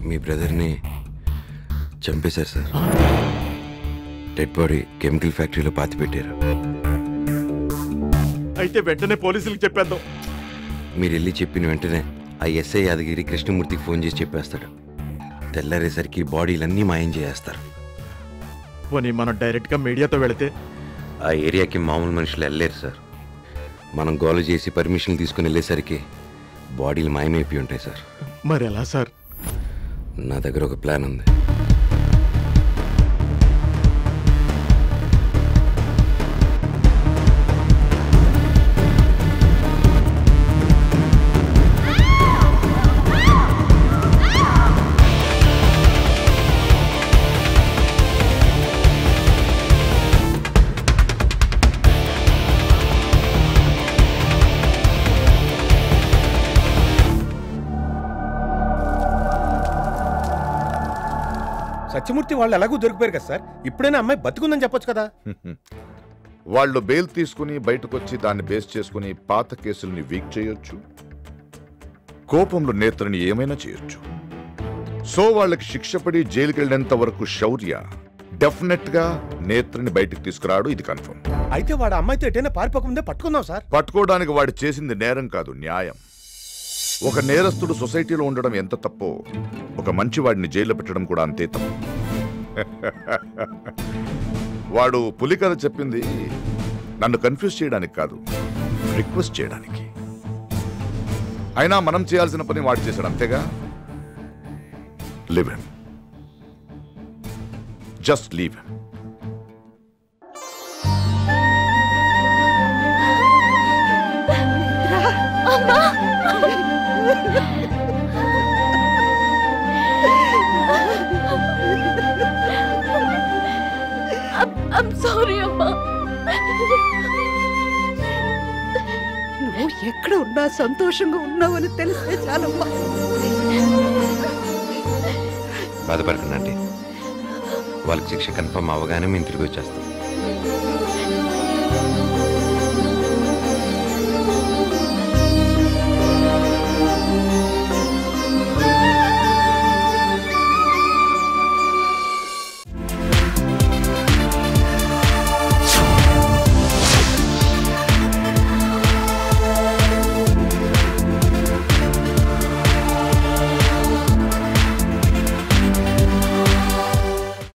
మీ బ్రదర్ని చంపేశారు sir dead body chemical ఫ్యాక్టరీలో పాతి పెట్టారు అయితే వెంటనే పోలీసులకు చెప్పేద్దాం మీరు వెళ్ళి చెప్పిన వెంటనే ఆ ఎస్ఐ యాదగిరి కృష్ణమూర్తికి ఫోన్ చేసి చెప్పేస్తాడు తెల్లారేసరికి బాడీలన్నీ మాయం చేసేస్తారు పోనీ మనం డైరెక్ట్గా మీడియాతో వెళితే ఆ ఏరియాకి మామూలు మనుషులు వెళ్ళలేరు సార్ మనం గోల చేసి పర్మిషన్ తీసుకుని వెళ్ళేసరికి బాడీలు మాయమైపోయి ఉంటాయి సార్ మరి ఎలా సార్ నా దగ్గర ఒక ప్లాన్ ఉంది సత్యమూర్తి వాళ్ళు ఎలాగో దొరికిపోయారు కదా సార్ ఇప్పుడైనా అమ్మాయి బతుకుందని చెప్పొచ్చు కదా వాళ్ళు బెయిల్ తీసుకుని బయటకొచ్చి దాన్ని బేస్ చేసుకుని పాత కేసుల్ని వీక్ చేయొచ్చు కోపంలో నేత్రని ఏమైనా చేయొచ్చు సో వాళ్ళకి శిక్ష పడి జైలుకి వెళ్ళేంత వరకు శౌర్య డెఫినెట్ గా నేత్రని బయటకు తీసుకురాడు ఇది కన్ఫర్మ్ అయితే వాడు అమ్మాయితో ఎటైనా పారిపోకముందే పట్టుకుందాం సార్ పట్టుకోవడానికి వాడు చేసింది నేరం కాదు న్యాయం ఒక నేరస్తుడు సొసైటీలో ఉండడం ఎంత తప్పో ఒక మంచివాడిని జైల్లో పెట్టడం కూడా అంతే తప్పు వాడు పులి కథ చెప్పింది నన్ను కన్ఫ్యూజ్ చేయడానికి కాదు రిక్వెస్ట్ చేయడానికి అయినా మనం చేయాల్సిన పని వాడు చేశాడు అంతేగా live just leave I'm sorry అమ్మా నువ్వు ఎక్కడ ఉన్నా సంతోషంగా ఉన్నావని తెలిస్తే చాలమ్మా బాధపడకండి వాళ్ళకి శిక్ష కన్ఫర్మ్ అవ్వగానే మేము తిరిగి వచ్చేస్తాం